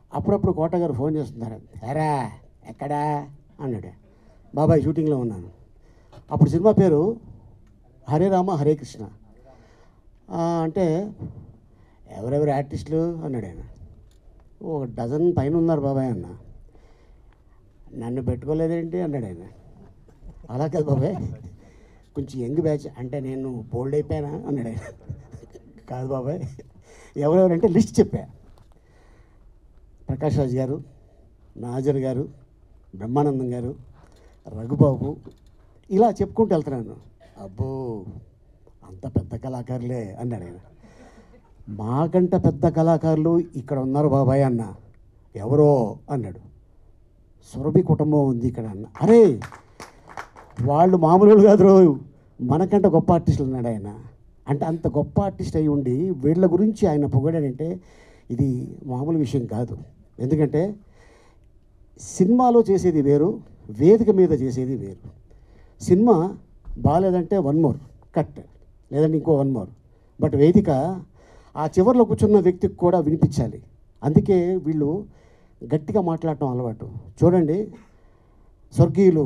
అప్పుడప్పుడు కోట గారు ఫోన్ చేస్తున్నారు ఎరా ఎక్కడా అన్నాడు బాబాయ్ షూటింగ్లో ఉన్నాను అప్పుడు సినిమా పేరు హరే రామ హరే కృష్ణ "ఆ, అంటే ఎవరెవరు ఆర్టిస్టులు అన్నాడు ఆయన ఓ డజన్ పైన ఉన్నారు బాబాయ్ అన్న నన్ను పెట్టుకోలేదేంటి అన్నాడు ఆయన అలా కాదు బాబాయ్ కొంచెం యంగ్ బ్యాచ్ అంటే నేను బోల్డ్ అయిపోయానా అన్నాడు ఆయన కాదు బాబాయ్ ఎవరెవరంటే లిస్ట్ చెప్పా ప్రకాష్ రాజ్ గారు నాజర్ గారు బ్రహ్మానందం గారు రఘుబాబు ఇలా చెప్పుకుంటూ వెళ్తున్నాను అబ్బో అంత పెద్ద కళాకారులే అన్నాడు ఆయన మాకంట పెద్ద కళాకారులు ఇక్కడ ఉన్నారు బాబాయ్ అన్న ఎవరో అన్నాడు సురభి కుటుంబం ఉంది ఇక్కడ అన్న అరే వాళ్ళు మామూలు కాదు రో మనకంటే గొప్ప ఆర్టిస్టులు ఉన్నాడు ఆయన అంటే అంత గొప్ప ఆర్టిస్ట్ అయి ఉండి వీళ్ళ గురించి ఆయన పొగడాడంటే ఇది మామూలు విషయం కాదు ఎందుకంటే సినిమాలో చేసేది వేరు వేదిక మీద చేసేది వేరు సినిమా బాగాలేదంటే వన్ మోర్ కట్ లేదంటే ఇంకో వన్ మోర్ బట్ వేదిక ఆ చివరిలో కూర్చున్న వ్యక్తికి కూడా వినిపించాలి అందుకే వీళ్ళు గట్టిగా మాట్లాడటం అలవాటు చూడండి స్వర్గీయులు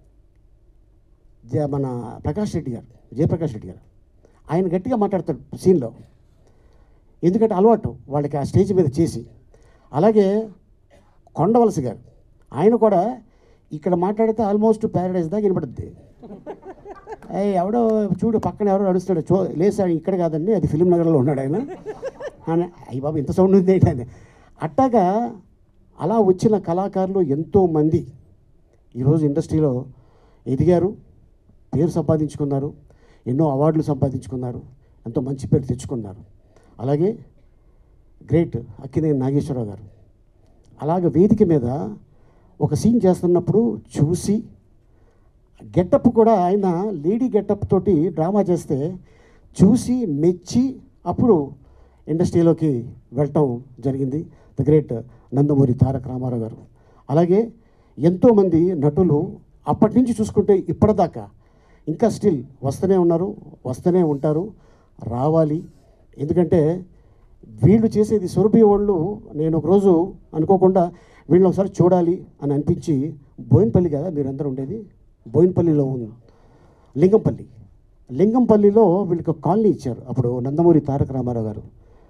జ- మన ప్రకాష్ రెడ్డి గారు జయప్రకాష్ రెడ్డి గారు ఆయన గట్టిగా మాట్లాడతాడు సీన్లో ఎందుకంటే అలవాటు వాళ్ళకి ఆ స్టేజ్ మీద చేసి అలాగే కొండవలసి గారు ఆయన కూడా ఇక్కడ మాట్లాడితే ఆల్మోస్ట్ ప్యారడైజ్ దాకా వినపడుద్ది అయ్యి ఎవడో చూడు పక్కన ఎవడో నడుస్తాడు చూ లేసాడు ఇక్కడ కాదండి అది ఫిలిం నగర్లో ఉన్నాడు ఆయన అని అయ్యి బాబు ఇంత సౌండ్ ఉంది ఏంటి అని అట్టాగా అలా వచ్చిన కళాకారులు ఎంతోమంది ఈరోజు ఇండస్ట్రీలో ఎదిగారు పేరు సంపాదించుకున్నారు ఎన్నో అవార్డులు సంపాదించుకున్నారు ఎంతో మంచి పేరు తెచ్చుకున్నారు అలాగే గ్రేట్ అక్కినేని నాగేశ్వరరావు గారు అలాగ వేదిక మీద ఒక సీన్ చేస్తున్నప్పుడు చూసి గెటప్ కూడా ఆయన లేడీ గెటప్ తోటి డ్రామా చేస్తే చూసి మెచ్చి అప్పుడు ఇండస్ట్రీలోకి వెళ్ళటం జరిగింది ద గ్రేట్ నందమూరి తారక రామారావు గారు అలాగే ఎంతోమంది నటులు అప్పటి నుంచి చూసుకుంటే ఇప్పటిదాకా ఇంకా స్టిల్ వస్తూనే ఉన్నారు వస్తూనే ఉంటారు రావాలి ఎందుకంటే వీళ్ళు చేసేది సురభి వాళ్ళు నేను ఒకరోజు అనుకోకుండా వీళ్ళని ఒకసారి చూడాలి అని అనిపించి బోయినపల్లి కదా మీరందరూ ఉండేది బోయినపల్లిలో ఉంది లింగంపల్లి లింగంపల్లిలో వీళ్ళకి ఒక కాలనీ ఇచ్చారు అప్పుడు నందమూరి తారక రామారావు గారు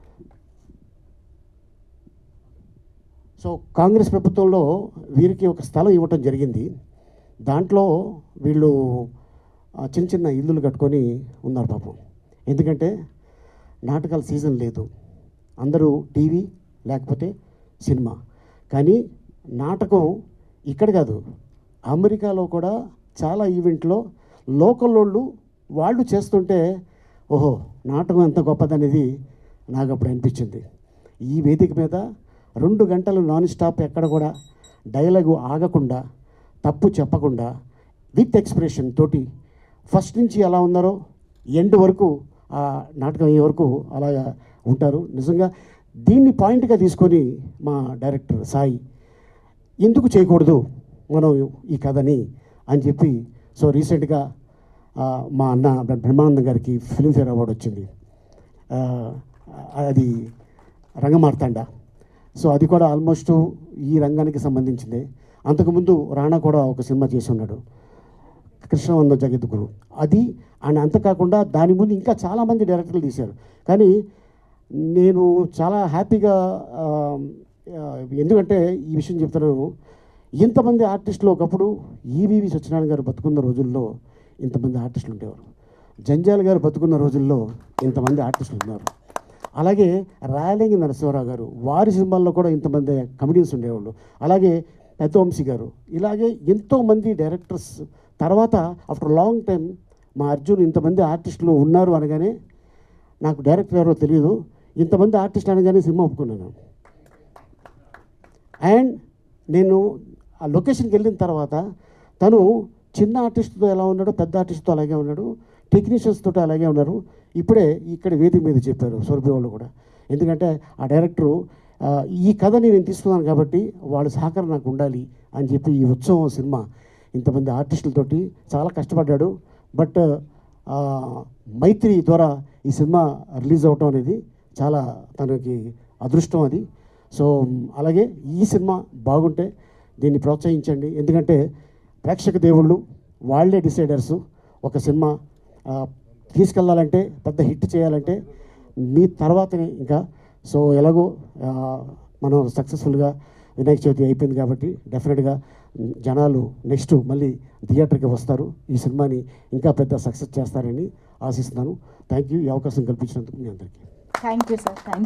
సో కాంగ్రెస్ ప్రభుత్వంలో వీరికి ఒక స్థలం ఇవ్వటం జరిగింది దాంట్లో వీళ్ళు ఆ, చిన్న చిన్న ఇల్లులు కట్టుకొని ఉన్నారు పాపం ఎందుకంటే నాటకాల సీజన్ లేదు అందరూ టీవీ లేకపోతే సినిమా కానీ నాటకం ఇక్కడ కాదు అమెరికాలో కూడా చాలా ఈవెంట్లో లోకల్ వాళ్ళు వాళ్ళు చేస్తుంటే ఓహో నాటకం ఎంత గొప్పదనేది నాకు అప్పుడు అనిపించింది ఈ వేదిక మీద రెండు గంటలు నాన్ స్టాప్ ఎక్కడ కూడా డైలాగు ఆగకుండా తప్పు చెప్పకుండా విత్ ఎక్స్ప్రెషన్ తోటి ఫస్ట్ నుంచి ఎలా ఉన్నారో ఎండ్ వరకు ఆ నాటకం అయ్యే వరకు అలాగా ఉంటారు నిజంగా దీన్ని పాయింట్గా తీసుకొని మా డైరెక్టర్ సాయి ఎందుకు చేయకూడదు మనం ఈ కథని అని చెప్పి సో రీసెంట్గా ఆ, మా అన్న బ్ర- బ్రహ్మానందం గారికి ఫిల్మ్ఫేర్ అవార్డు వచ్చింది ఆ, అది రంగమార్తాండ సో అది కూడా ఆల్మోస్ట్ ఈ రంగానికి సంబంధించిందే అంతకుముందు రాణా కూడా ఒక సినిమా చేసి ఉన్నాడు కృష్ణవంద జగద్గురు అది అండ్ అంతకాకుండా దాని ముందు ఇంకా చాలామంది డైరెక్టర్లు తీశారు కానీ నేను చాలా హ్యాపీగా ఆ, ఆ, ఎందుకంటే ఈ విషయం చెప్తున్నాను ఇంతమంది ఆర్టిస్టులు ఒకప్పుడు ఈవీవి సత్యనారాయణ గారు బతుకున్న రోజుల్లో ఇంతమంది ఆర్టిస్టులు ఉండేవారు జంజాల్ గారు బతుకున్న రోజుల్లో ఇంతమంది ఆర్టిస్టులు ఉన్నారు అలాగే రాయలింగి నరసింహారావు గారు వారి సినిమాల్లో కూడా ఇంతమంది కమెడియన్స్ ఉండేవాళ్ళు అలాగే పెద్దవంశీ గారు ఇలాగే ఎంతోమంది డైరెక్టర్స్ తర్వాత ఆఫ్టర్ లాంగ్ టైం మా అర్జున్ ఇంతమంది ఆర్టిస్టులు ఉన్నారు అనగానే నాకు డైరెక్టర్ ఎవరో తెలియదు ఇంతమంది ఆర్టిస్ట్ అనగానే సినిమా ఒప్పుకున్నాను అండ్ నేను ఆ లొకేషన్కి వెళ్ళిన తర్వాత తను చిన్న ఆర్టిస్ట్తో ఎలా ఉన్నాడో పెద్ద ఆర్టిస్ట్తో అలాగే ఉన్నాడు టెక్నీషియన్స్ తోటి అలాగే ఉన్నారు ఇప్పుడే ఇక్కడ వేదిక మీద చెప్పారు సౌరభి వాళ్ళు కూడా ఎందుకంటే ఆ డైరెక్టరు ఆ, ఈ కథని నేను తీసుకున్నాను కాబట్టి వాళ్ళ సహకారం నాకు ఉండాలి అని చెప్పి ఈ ఉత్సవం సినిమా ఇంతమంది ఆర్టిస్టులతోటి చాలా కష్టపడ్డాడు బట్ ఆ, మైత్రి ద్వారా ఈ సినిమా రిలీజ్ అవటం అనేది చాలా తనకి అదృష్టం అది సో అలాగే ఈ సినిమా బాగుంటే దీన్ని ప్రోత్సహించండి ఎందుకంటే ప్రేక్షక దేవుళ్ళు వాళ్ళే డిసైడర్స్ ఒక సినిమా ఆ, తీసుకెళ్ళాలంటే పెద్ద హిట్ చేయాలంటే మీ తర్వాతనే ఇంకా సో ఎలాగో ఆ, మనం సక్సెస్ఫుల్గా వినాయక చవితి అయిపోయింది కాబట్టి డెఫినెట్గా జనాలు నెక్స్ట్ మళ్ళీ థియేటర్కి వస్తారు ఈ సినిమాని ఇంకా పెద్ద సక్సెస్ చేస్తారని ఆశిస్తున్నాను థ్యాంక్ యూ ఈ అవకాశం కల్పించినందుకు మీ అందరికీ థ్యాంక్ యూ సార్ థ్యాంక్